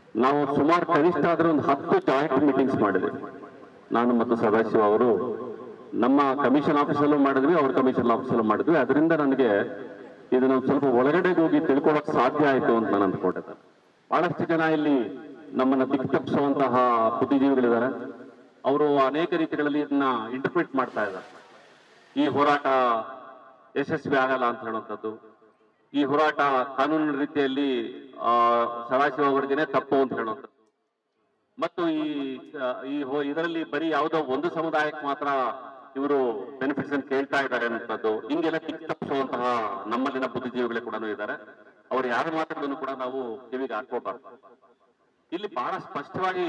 ನಾವು ಸುಮಾರು ಕನಿಷ್ಠ ಆದ್ರೆ ಒಂದು ಹತ್ತು ಜಾಯಿಂಟ್ ಮೀಟಿಂಗ್ಸ್ ಮಾಡಿದ್ವಿ ನಾನು ಮತ್ತು ಸದಾಶಿವ ಅವರು ನಮ್ಮ ಕಮಿಷನ್ ಆಫೀಸಲ್ಲೂ ಮಾಡಿದ್ವಿ ಅವ್ರ ಕಮಿಷನ್ ಆಫೀಸಲ್ಲೂ ಮಾಡಿದ್ವಿ ಅದರಿಂದ ನನಗೆ ಇದನ್ನ ಒಂದ್ ಸ್ವಲ್ಪ ಒಳಗಡೆ ಹೋಗಿ ತಿಳ್ಕೊಳಕ್ ಸಾಧ್ಯ ಆಯ್ತು ಅಂತ ನಾನು ಅಂದ್ಕೊಂಡಿದ್ದೆ ಬಹಳಷ್ಟು ಜನ ಇಲ್ಲಿ ನಮ್ಮನ್ನ ದಿಕ್ತಪ್ಪಿಸುವಂತಹ ಬುದ್ಧಿಜೀವಿಗಳಿದ್ದಾರೆ ಅವರು ಅನೇಕ ರೀತಿಗಳಲ್ಲಿ ಇದನ್ನ ಇಂಟರ್ಪ್ರಿಟ್ ಮಾಡ್ತಾ ಇದ್ದಾರೆ ಈ ಹೋರಾಟ ಯಶಸ್ವಿ ಆಗಲ್ಲ ಅಂತ ಹೇಳುವಂಥದ್ದು ಈ ಹೋರಾಟ ಕಾನೂನಿನ ರೀತಿಯಲ್ಲಿ ಆ, ಸದಾಶಿವ ಅವರಿಗೆನೆ ತಪ್ಪು ಅಂತ ಹೇಳುವಂಥದ್ದು ಮತ್ತು ಈ ಆ, ಈ ಹೋ- ಇದರಲ್ಲಿ ಬರೀ ಯಾವುದೋ ಒಂದು ಸಮುದಾಯಕ್ಕೆ ಮಾತ್ರ ಇವರು ಬೆನಿಫಿಟ್ಸ್ ಅನ್ನು ಕೇಳ್ತಾ ಇದ್ದಾರೆ ಅನ್ನುವಂಥದ್ದು ಹಿಂಗೆಲ್ಲ ಟಿಕ್ ತಪ್ಪಿಸುವಂತಹ ನಮ್ಮಲ್ಲಿನ ಬುದ್ಧಿಜೀವಿಗಳು ಕೂಡ ಇದ್ದಾರೆ ಅವ್ರು ಯಾರ ಮಾತುಗಳನ್ನು ಕೂಡ ನಾವು ಕಿವಿಗೆ ಹಾಕೋಬಾರ್ದು ಇಲ್ಲಿ ಬಹಳ ಸ್ಪಷ್ಟವಾಗಿ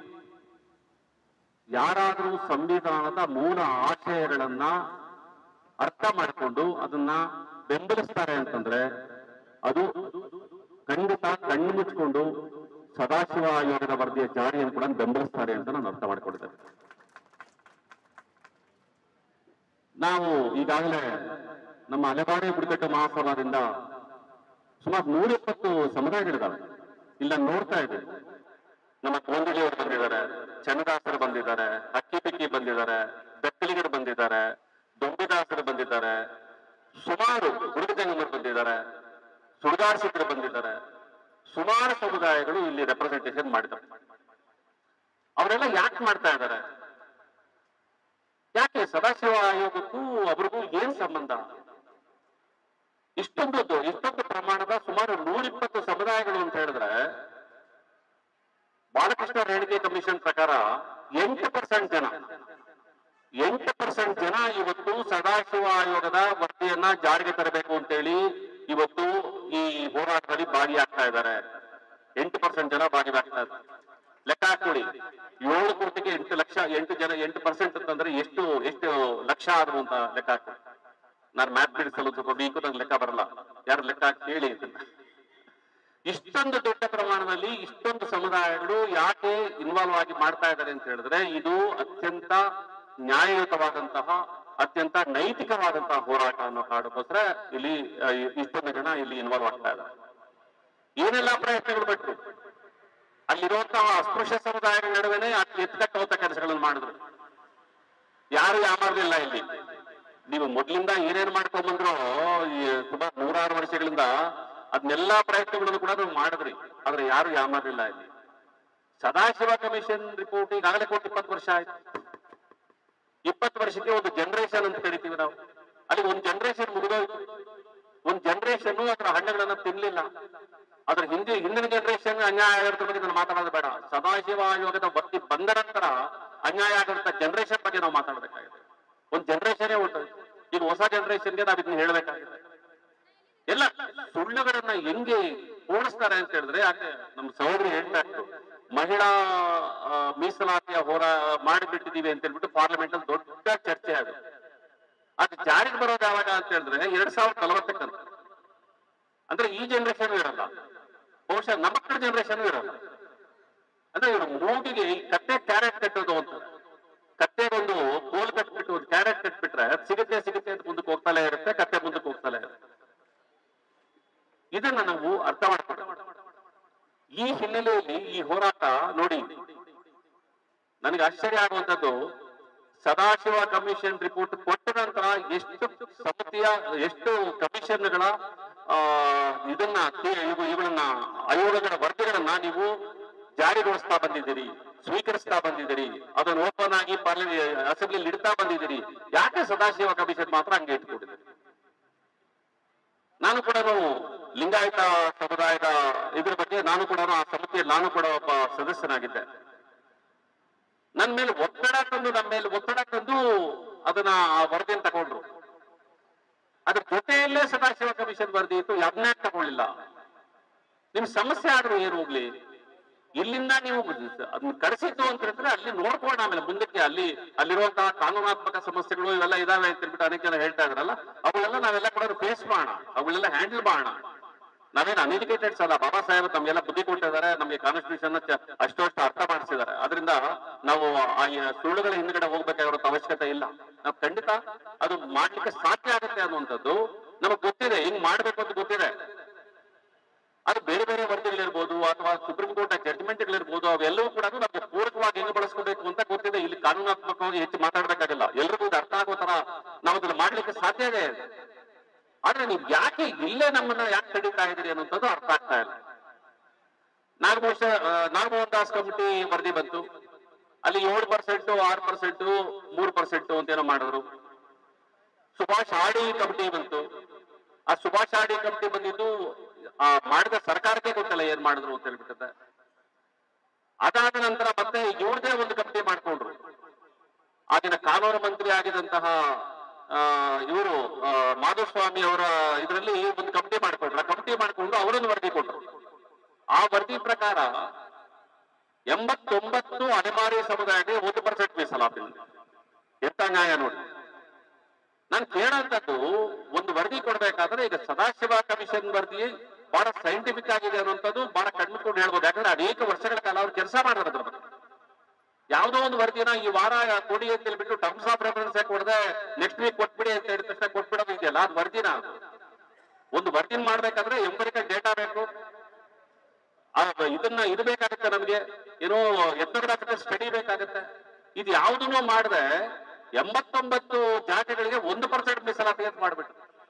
ಯಾರಾದರೂ ಸಂವಿಧಾನದ ಮೂಲ ಆಶಯಗಳನ್ನ ಅರ್ಥ ಮಾಡಿಕೊಂಡು ಅದನ್ನ ಬೆಂಬಲಿಸ್ತಾರೆ ಅಂತಂದ್ರೆ ಅದು ಖಂಡಿತ ಕಣ್ಣು ಮುಚ್ಕೊಂಡು ಸದಾಶಿವ ಆಯೋಗದ ವರದಿಯ ಜಾರಿಯನ್ನು ಕೂಡ ಬೆಂಬಲಿಸ್ತಾರೆ ಅಂತ ನಾನು ಅರ್ಥ ಮಾಡಿಕೊಂಡಿದ್ದೇನೆ ನಾವು ಈಗಾಗಲೇ ನಮ್ಮ ಅಲೆಬಾಡೆ ಬುಡಕಟ್ಟು ಮಹಾಸಭಾದಿಂದ ಸುಮಾರು ನೂರ ಎಪ್ಪತ್ತು ಸಮುದಾಯಗಳಿದಾವೆ ಇಲ್ಲ ನೋಡ್ತಾ ಇದ್ದೀವಿ ನಮ್ಮ ಗೋಂದಳಿಯವರು ಬಂದಿದ್ದಾರೆ ಚನ್ನದಾಸರು ಬಂದಿದ್ದಾರೆ ಅಕ್ಕಿ ಪಿಕ್ಕಿ ಬಂದಿದ್ದಾರೆ ಬೆಕ್ಕಲಿಗರು ಬಂದಿದ್ದಾರೆ ದೊಂಬಿದಾಸರು ಬಂದಿದ್ದಾರೆ ಸುಮಾರು ಹುಡುಗಜಂಗಮರು ಬಂದಿದ್ದಾರೆ ಸುಡುಗಾಡ್ಸಿಕರು ಬಂದಿದ್ದಾರೆ ಸುಮಾರು ಸಮುದಾಯಗಳು ಇಲ್ಲಿ ರೆಪ್ರೆಸೆಂಟೇಷನ್ ಮಾಡಿದ್ದಾರೆ ಅವರೆಲ್ಲ ಯಾಕೆ ಮಾಡ್ತಾ ಇದ್ದಾರೆ ಯಾಕೆ ಸದಾಶಿವ ಆಯೋಗಕ್ಕೂ ಅವ್ರಿಗೂ ಏನ್ ಸಂಬಂಧ ಇಷ್ಟೊಂದು ಇಷ್ಟೊಂದು ಪ್ರಮಾಣದ ಸುಮಾರು ನೂರಿಪ್ಪತ್ತು ಸಮುದಾಯಗಳು ಅಂತ ಹೇಳಿದ್ರೆ ಬಾಲಕೃಷ್ಣ ರೇಣಿಗೆ ಕಮಿಷನ್ ಪ್ರಕಾರ ಎಂಟು ಪರ್ಸೆಂಟ್ ಜನ ಎಂಟು ಪರ್ಸೆಂಟ್ ಜನ ಇವತ್ತು ಸದಾಶಿವ ಆಯೋಗದ ವರದಿಯನ್ನ ಜಾರಿಗೆ ತರಬೇಕು ಅಂತೇಳಿ ಇವತ್ತು ಈ ಹೋರಾಟದಲ್ಲಿ ಭಾಗಿಯಾಗ್ತಾ ಇದ್ದಾರೆ ಎಂಟು ಪರ್ಸೆಂಟ್ ಜನ ಭಾಗಿಯಾಗ್ತಾ ಇದ್ದಾರೆ ಲೆಕ್ಕ ಹಾಕೊಳ್ಳಿ ಏಳು ಕೋಟಿಗೆ ಎಂಟು ಲಕ್ಷ ಎಂಟು ಜನ ಎಂಟು ಪರ್ಸೆಂಟ್ ಅಂತಂದ್ರೆ ಎಷ್ಟು ಎಷ್ಟು ಲಕ್ಷ ಆದ್ರು ಅಂತ ಲೆಕ್ಕ ಹಾಕೊಳ್ಳಿ ನಾನು ಮ್ಯಾಥ್ ಬಿಡಿಸಲು ಸ್ವಲ್ಪ ವೀಕು ನಂಗೆ ಲೆಕ್ಕ ಬರಲ್ಲ ಯಾರು ಲೆಕ್ಕ ಹಾಕಿ ಕೇಳಿ ಇದನ್ನ. ಇಷ್ಟೊಂದು ದೊಡ್ಡ ಪ್ರಮಾಣದಲ್ಲಿ ಇಷ್ಟೊಂದು ಸಮುದಾಯಗಳು ಯಾಕೆ ಇನ್ವಾಲ್ವ್ ಆಗಿ ಮಾಡ್ತಾ ಇದ್ದಾರೆ ಅಂತ ಹೇಳಿದ್ರೆ ಇದು ಅತ್ಯಂತ ನ್ಯಾಯಯುತವಾದಂತಹ ಅತ್ಯಂತ ನೈತಿಕವಾದಂತಹ ಹೋರಾಟ ಅನ್ನೋ ಕಾರಣಕ್ಕೋಸ್ಕರ ಇಲ್ಲಿ ಆ, ಇಷ್ಟೊಂದು ಜನ ಇಲ್ಲಿ ಇನ್ವಾಲ್ವ್ ಆಗ್ತಾ ಇದ್ದಾರೆ ಏನೆಲ್ಲ ಪ್ರಯತ್ನಗಳು ಬಿಟ್ರು ಅಲ್ಲಿರುವಂತಹ ಅಸ್ಪೃಶ್ಯ ಸಮುದಾಯಗಳ ನಡುವೆನೆ ಎತ್ತಕಟ್ಟುವಂತ ಕೆಲಸಗಳನ್ನು ಮಾಡಿದ್ರು ಯಾರು ಯಾಮಾರಲಿಲ್ಲ ಇಲ್ಲಿ ನೀವು ಮೊದ್ಲಿಂದ ಏನೇನ್ ಮಾಡ್ಕೊಂಡ್ ಬಂದ್ರು ಈ ಸುಮಾರು ನೂರಾರು ವರ್ಷಗಳಿಂದ ಅದನ್ನೆಲ್ಲಾ ಪ್ರಯತ್ನಗಳನ್ನು ಕೂಡ ನಾವು ಮಾಡಿದ್ರಿ ಆದ್ರೆ ಯಾರು ಯಾಮಾರಲಿಲ್ಲ ಇಲ್ಲಿ ಸದಾಶಿವ ಕಮಿಷನ್ ರಿಪೋರ್ಟ್ ಈಗಾಗಲೇ ಕೊಟ್ಟು ಇಪ್ಪತ್ತು ವರ್ಷ ಆಯ್ತು ಇಪ್ಪತ್ತು ವರ್ಷಕ್ಕೆ ಒಂದು ಜನರೇಷನ್ ಅಂತ ಕರಿತೀವಿ ನಾವು ಅಲ್ಲಿ ಒಂದು ಜನರೇಷನ್ ಮುಗಿದೋಯ್ತು ಒಂದು ಜನರೇಷನ್ ಅದರ ಹಣ್ಣುಗಳನ್ನ ತಿನ್ಲಿಲ್ಲ ಅದ್ರ ಹಿಂದೆ ಹಿಂದಿನ ಜನರೇಷನ್ ಅನ್ಯಾಯ ಆಗಿರೋದ್ರ ಬಗ್ಗೆ ನಾನು ಮಾತಾಡೋದು ಬೇಡ ಸದಾಶಿವ ಆಯೋಗದ ವರದಿ ಬಂದ ನಂತರ ಅನ್ಯಾಯ ಆಗಿರೋ ಜನರೇಷನ್ ಬಗ್ಗೆ ನಾವು ಮಾತಾಡಬೇಕಾಗಿದೆ ಒಂದು ಜನರೇಷನ್ನೇ ಉಂಟು ಈಗ ಹೊಸ ಜನರೇಷನ್ಗೆ ನಾವು ಇದನ್ನ ಹೇಳಬೇಕಾಗಿದೆ ಎಲ್ಲ ಸುಳ್ಳುಗಳನ್ನ ಹೆಂಗೆ ಪೂರ್ಣಿಸ್ತಾರೆ ಅಂತ ಹೇಳಿದ್ರೆ ಯಾಕೆ ನಮ್ಮ ಸಹೋದರಿ ಹೇಳ್ತಾ ಇದ್ರು ಮಹಿಳಾ ಆ, ಮೀಸಲಾತಿಯ ಹೋರಾ ಮಾಡಿಬಿಟ್ಟಿದೀವಿ ಅಂತ ಹೇಳ್ಬಿಟ್ಟು ಪಾರ್ಲಿಮೆಂಟ್ ಅಲ್ಲಿ ದೊಡ್ಡ ಚರ್ಚೆ ಅದು ಅದು ಜಾರಿಗೆ ಬರೋದು ಯಾವಾಗ ಅಂತ ಹೇಳಿದ್ರೆ ಎರಡ್ ಸಾವಿರದ ನಲವತ್ತಕ್ಕಂತ ಅಂದ್ರೆ ಈ ಜನರೇಷನ್ ಇರಲ್ಲ ಬಹುಶಃ ನಮ್ಮ ಮಕ್ಕಳ ಜನರೇಷನ್ ಇರಲ್ಲ ಅಂದ್ರೆ ಇವರು ಮೂಗಿಗೆ ಈ ಕತ್ತೆ ಕ್ಯಾರೆಟ್ ಕಟ್ಟೋದು ಅಂತ ಕತ್ತೆಗೊಂದು ಕೋಲ್ ಕಟ್ಬಿಟ್ಟು ಒಂದು ಕ್ಯಾರೆಟ್ ಕಟ್ಬಿಟ್ರೆ ಅದ್ ಸಿಗುತ್ತೆ ಸಿಗುತ್ತೆ ಅಂತ ಮುಂದಕ್ಕೆ ಹೋಗ್ತಲೇ ಇರುತ್ತೆ ಕತ್ತೆ ಮುಂದಕ್ಕೆ ಹೋಗ್ತಲೇ ಇರುತ್ತೆ ಇದನ್ನ ನಾವು ಅರ್ಥ ಮಾಡ್ಕೊಂಡು ಈ ಹಿನ್ನೆಲೆಯಲ್ಲಿ ಈ ಹೋರಾಟ ನೋಡಿ ನನಗೆ ಆಶ್ಚರ್ಯ ಆಗುವಂತದ್ದು ಸದಾಶಿವ ಕಮಿಷನ್ ರಿಪೋರ್ಟ್ ಕೊಟ್ಟ ನಂತರ ಎಷ್ಟು ಸಮಿತಿಯ ಎಷ್ಟು ಕಮಿಷನ್ಗಳ ಆ, ಇದನ್ನ ತಿ- ಇವು- ಇವುಗಳನ್ನ ಆಯೋಗಗಳ ವರದಿಗಳನ್ನ ನೀವು ಜಾರಿಗೊಳಿಸ್ತಾ ಬಂದಿದ್ದೀರಿ ಸ್ವೀಕರಿಸ್ತಾ ಬಂದಿದ್ದೀರಿ ಅದನ್ನು ಓಪನ್ ಆಗಿ ಪಾರ್ಲಿಮೆಂಟ್ ಅಸೆಂಬ್ಲಿಯಲ್ಲಿ ಇಡ್ತಾ ಬಂದಿದ್ದೀರಿ ಯಾಕೆ ಸದಾಶಿವ ಕಮಿಷನ್ ಮಾತ್ರ ಹಂಗೆ ಇಟ್ಕೊಂಡಿದ್ದೀರಿ ನಾನು ಕೂಡ ಲಿಂಗಾಯತ ಸಮುದಾಯದ ಇದ್ರ ಬಗ್ಗೆ ನಾನು ಕೂಡ ಆ ಸಮಿತಿಯಲ್ಲಿ ನಾನು ಕೂಡ ಒಬ್ಬ ಸದಸ್ಯನಾಗಿದ್ದೆ ನನ್ನ ಮೇಲೆ ಒತ್ತಡ ತಂದು ನಮ್ಮ ಮೇಲೆ ಒತ್ತಡ ತಂದು ಅದನ್ನ ಆ ವರದಿಯನ್ನು ತಗೊಂಡ್ರು ಅದ್ರ ಜೊತೆಯಲ್ಲೇ ಸದಾಶಿವ ಕಮಿಷನ್ ವರದಿ ಇತ್ತು ಅದನ್ನೇ ತಗೊಳ್ಳಿಲ್ಲ ನಿಮ್ ಸಮಸ್ಯೆ ಆದ್ರೂ ಏನು ಹೋಗ್ಲಿ ಇಲ್ಲಿಂದ ನೀವು ಅದನ್ನ ಕರೆಸಿದ್ದು ಅಂತ ಹೇಳಿದ್ರೆ ಅಲ್ಲಿ ನೋಡ್ಕೊಳ್ಳೋಣ ಆಮೇಲೆ ಮುಂದಕ್ಕೆ ಅಲ್ಲಿ ಅಲ್ಲಿರುವಂತಹ ಕಾನೂನಾತ್ಮಕ ಸಮಸ್ಯೆಗಳು ಇವೆಲ್ಲ ಇದಾವೆ ಅಂತ ಹೇಳ್ಬಿಟ್ಟು ಅನೇಕ ಜನ ಹೇಳ್ತಾ ಇದ್ರಲ್ಲ ಅವುಗಳೆಲ್ಲ ನಾವೆಲ್ಲ ಕೂಡ ಫೇಸ್ ಮಾಡೋಣ ಅವುಗಳೆಲ್ಲ ಹ್ಯಾಂಡಲ್ ಮಾಡೋಣ ನಾವೇನು ಅನ್ಎಜುಕೇಟೆಡ್ಸ್ ಅಲ್ಲ ಬಾಬಾ ಸಾಹೇಬ್ ನಮ್ಗೆಲ್ಲ ಬುದ್ಧಿ ಕೊಟ್ಟಿದ್ದಾರೆ ನಮಗೆ ಕಾನ್ಸ್ಟಿಟ್ಯೂಷನ್ ಅಷ್ಟು ಅಷ್ಟು ಅರ್ಥ ಮಾಡಿಸಿದ್ದಾರೆ ಅದರಿಂದ ನಾವು ಆ ಈ ಸುಳ್ಳುಗಳ ಹಿಂದ್ಗಡೆ ಹೋಗ್ಬೇಕಾಗಿರೋ ಅವಶ್ಯಕತೆ ಇಲ್ಲ ನಾವು ಖಂಡಿತ ಅದು ಮಾಡ್ಲಿಕ್ಕೆ ಸಾಧ್ಯ ಆಗುತ್ತೆ ಅನ್ನುವಂಥದ್ದು ನಮಗ್ ಗೊತ್ತಿದೆ ಹಿಂಗ್ ಮಾಡ್ಬೇಕು ಅಂತ ಗೊತ್ತಿದೆ ಅದು ಬೇರೆ ಬೇರೆ ವರದಿಗಳಿರ್ಬೋದು ಅಥವಾ ಸುಪ್ರೀಂ ಕೋರ್ಟ್ ಜಡ್ಜ್ಮೆಂಟ್ ಸೆಂಟಿಮೆಂಟ್ಗಳಿರ್ಬೋದು ಅವೆಲ್ಲವೂ ಕೂಡ ನಮಗೆ ಪೂರಕವಾಗಿ ಹೆಂಗ್ ಬಳಸ್ಕೋಬೇಕು ಅಂತ ಗೊತ್ತಿದೆ ಇಲ್ಲಿ ಕಾನೂನಾತ್ಮಕವಾಗಿ ಹೆಚ್ಚು ಮಾತಾಡ್ಬೇಕಾಗಿಲ್ಲ ಎಲ್ರಿಗೂ ಇದು ಅರ್ಥ ಆಗೋ ತರ ನಾವು ಅದನ್ನ ಮಾಡ್ಲಿಕ್ಕೆ ಸಾಧ್ಯನೇ ಇದೆ ಆದ್ರೆ ನೀವು ಯಾಕೆ ಇಲ್ಲೇ ನಮ್ಮನ್ನ ಯಾಕೆ ತಡೀತಾ ಇದ್ರಿ ಅನ್ನೋಂಥದ್ದು ಅರ್ಥ ಆಗ್ತಾ ಇಲ್ಲ ನಾಗಮೋಶ ನಾಗಮೋಹನ್ ದಾಸ್ ಕಮಿಟಿ ವರದಿ ಬಂತು ಅಲ್ಲಿ ಏಳು ಪರ್ಸೆಂಟ್ ಆರು ಪರ್ಸೆಂಟ್ ಮೂರು ಪರ್ಸೆಂಟ್ ಅಂತ ಏನೋ ಮಾಡಿದ್ರು ಸುಭಾಷ್ ಆಡಿ ಕಮಿಟಿ ಬಂತು ಆ ಸುಭಾಷ್ ಆಡಿ ಕಮಿಟಿ ಬಂದಿದ್ದು ಆ ಮಾಡಿದ ಸರ್ಕಾರಕ್ಕೆ ಗೊತ್ತಿಲ್ಲ ಏನ್ ಮಾಡಿದ್ರು ಅಂತ ಹೇಳ್ಬಿಟ್ಟದೆ ಅದಾದ ನಂತರ ಮತ್ತೆ ಇವ್ರದೇ ಒಂದು ಕಮಿಟಿ ಮಾಡ್ಕೊಂಡ್ರು ಆಗಿನ ಕಾನೂನು ಮಂತ್ರಿ ಆಗಿದಂತಹ ಇವರು ಮಾಧುಸ್ವಾಮಿ ಅವರ ಇದರಲ್ಲಿ ಒಂದು ಕಮಿಟಿ ಮಾಡ್ಕೊಂಡ್ರು ಆ ಕಮಿಟಿ ಮಾಡ್ಕೊಂಡು ಅವರೊಂದು ವರದಿ ಕೊಟ್ರು ಆ ವರದಿ ಪ್ರಕಾರ ಎಂಬತ್ತೊಂಬತ್ತು ಅಲೆಮಾರಿ ಸಮುದಾಯಕ್ಕೆ ಒಂದು ಪರ್ಸೆಂಟ್ ಮೀಸಲಾತಿ ಎಂತ ನ್ಯಾಯ ನೋಡಿ ನಾನು ಕೇಳೋಂಥದ್ದು ಒಂದು ವರದಿ ಕೊಡ್ಬೇಕಾದ್ರೆ ಈಗ ಸದಾಶಿವ ಕಮಿಷನ್ ವರದಿ ಬಹಳ ಸೈಂಟಿಫಿಕ್ ಆಗಿದೆ ಅನ್ನುವಂಥದ್ದು ಬಹಳ ಕಣ್ಮುಟ್ಕೊಂಡು ಹೇಳ್ಬೋದು ಯಾಕಂದ್ರೆ ಅನೇಕ ವರ್ಷಗಳ ಕಾಲ ಅವ್ರು ಕೆಲಸ ಮಾಡಿದ್ರು ಅದ್ರ ಬಗ್ಗೆ ಯಾವುದೋ ಒಂದು ವರದಿನ ಈ ವಾರ ಕೊಡಿ ಅಂತ ಹೇಳ್ಬಿಟ್ಟು ಟರ್ಮ್ಸ್ ಆಫ್ ರೆಫರೆನ್ಸ್ ಕೊಡದೆ ನೆಕ್ಸ್ಟ್ ವೀಕ್ ಕೊಟ್ಬಿಡಿ ಅಂತ ಹೇಳಿದ ತಕ್ಷಣ ಕೊಟ್ಬಿಡೋದು ಇದೆಯಲ್ಲ ಅದು ವರದಿನ ಅದು ಒಂದು ವರದಿನ ಮಾಡ್ಬೇಕಾದ್ರೆ ಎಂಬರಿಕಲ್ ಡೇಟಾ ಬೇಕು ಆ ಇದನ್ನ ಇದು ಬೇಕಾಗುತ್ತೆ ನಮಗೆ ಏನೋ ಎಥನೋಗ್ರಾಫಿಕಲ್ ಸ್ಟಡಿ ಬೇಕಾಗುತ್ತೆ ಇದು ಯಾವುದನ್ನು ಮಾಡದೆ ಎಂಬತ್ತೊಂಬತ್ತು ಜಾತಿಗಳಿಗೆ ಒಂದು ಪರ್ಸೆಂಟ್ ಮೀಸಲಾತಿ ಅಂತ ಮಾಡ್ಬಿಟ್ಟು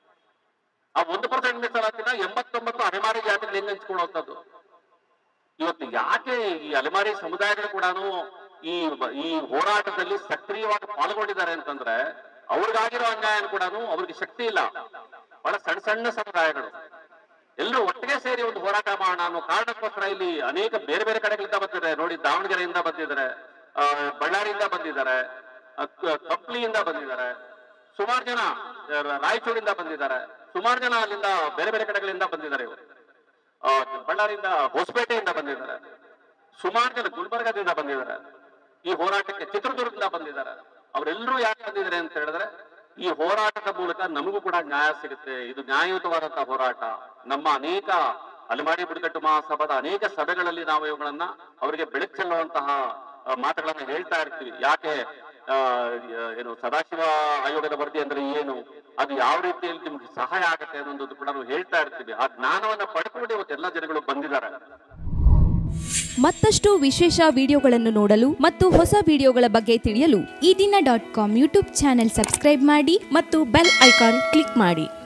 ಆ ಒಂದು ಪರ್ಸೆಂಟ್ ಮೀಸಲಾತಿನ ಎಂಬತ್ತೊಂಬತ್ತು ಅಲೆಮಾರಿ ಜಾತಿಗಳು ಹೆಂಗ್ ಹಂಚ್ಕೊಳ್ಳುವಂಥದ್ದು ಇವತ್ತು ಯಾಕೆ ಈ ಅಲೆಮಾರಿ ಸಮುದಾಯಗಳು ಕೂಡ ಈ ಈ ಹೋರಾಟದಲ್ಲಿ ಸಕ್ರಿಯವಾಗಿ ಪಾಲ್ಗೊಂಡಿದ್ದಾರೆ ಅಂತಂದ್ರೆ ಅವ್ರಿಗಾಗಿರೋ ಅನ್ಯಾಯ ಕೂಡ ಅವ್ರಿಗೆ ಶಕ್ತಿ ಇಲ್ಲ ಬಹಳ ಸಣ್ಣ ಸಣ್ಣ ಸಮುದಾಯಗಳು ಎಲ್ಲರೂ ಒಟ್ಟಿಗೆ ಸೇರಿ ಒಂದು ಹೋರಾಟ ಮಾಡೋಣ ಅನ್ನೋ ಕಾರಣಕ್ಕೋಸ್ಕರ ಇಲ್ಲಿ ಅನೇಕ ಬೇರೆ ಬೇರೆ ಕಡೆಗಳಿಂದ ಬಂದಿದ್ದಾರೆ ನೋಡಿ ದಾವಣಗೆರೆಯಿಂದ ಬಂದಿದ್ದಾರೆ ಆ, ಬಳ್ಳಾರಿಯಿಂದ ಬಂದಿದ್ದಾರೆ ಆ, ಕ- ಕಂಪ್ಲಿಯಿಂದ ಬಂದಿದ್ದಾರೆ ಸುಮಾರು ಜನ ಆ, ರಾಯಚೂರಿಂದ ಬಂದಿದ್ದಾರೆ ಸುಮಾರು ಜನ ಅಲ್ಲಿಂದ ಬೇರೆ ಬೇರೆ ಕಡೆಗಳಿಂದ ಬಂದಿದ್ದಾರೆ ಇವರು ಆ, ಬಳ್ಳಾರಿಯಿಂದ ಹೊಸಪೇಟೆಯಿಂದ ಬಂದಿದ್ದಾರೆ ಸುಮಾರು ಜನ ಗುಲ್ಬರ್ಗದಿಂದ ಬಂದಿದ್ದಾರೆ ಈ ಹೋರಾಟಕ್ಕೆ ಚಿತ್ರದುರ್ಗದಿಂದ ಬಂದಿದ್ದಾರೆ ಅವರೆಲ್ಲರೂ ಯಾಕೆ ಬಂದಿದ್ದಾರೆ ಅಂತ ಹೇಳಿದ್ರೆ ಈ ಹೋರಾಟದ ಮೂಲಕ ನಮಗೂ ಕೂಡ ನ್ಯಾಯ ಸಿಗುತ್ತೆ ಇದು ನ್ಯಾಯಯುತವಾದಂತಹ ಹೋರಾಟ ನಮ್ಮ ಅನೇಕ ಅಲೆಮಾರಿ ಬುಡಕಟ್ಟು ಮಹಾಸಭಾದ ಅನೇಕ ಸಭೆಗಳಲ್ಲಿ ನಾವು ಇವುಗಳನ್ನ ಅವರಿಗೆ ಬೆಳಕು ಚೆಲ್ಲುವಂತಹ ಆ, ಮಾತುಗಳನ್ನ ಹೇಳ್ತಾ ಇರ್ತೀವಿ ಯಾಕೆ ಆ, ಏನು ಸದಾಶಿವ ಆಯೋಗದ ವರದಿ ಅಂದ್ರೆ ಏನು ಅದು ಯಾವ ರೀತಿಯಲ್ಲಿ ನಿಮ್ಗೆ ಸಹಾಯ ಆಗುತ್ತೆ ಅನ್ನೋದು ಕೂಡ ನಾವು ಹೇಳ್ತಾ ಇರ್ತೀವಿ ಆ ಜ್ಞಾನವನ್ನ ಪಡ್ಕೊಂಡು ಇವತ್ತು ಎಲ್ಲ ಜನಗಳು ಬಂದಿದ್ದಾರೆ ಮತ್ತಷ್ಟು ವಿಶೇಷ ವಿಡಿಯೋಗಳನ್ನು ನೋಡಲು ಮತ್ತು ಹೊಸ ವಿಡಿಯೋಗಳ ಬಗ್ಗೆ ತಿಳಿಯಲು ಈ ದಿನ dot com YouTube channel subscribe ಮಾಡಿ ಮತ್ತು ಬೆಲ್ ಐಕಾನ್ ಕ್ಲಿಕ್ ಮಾಡಿ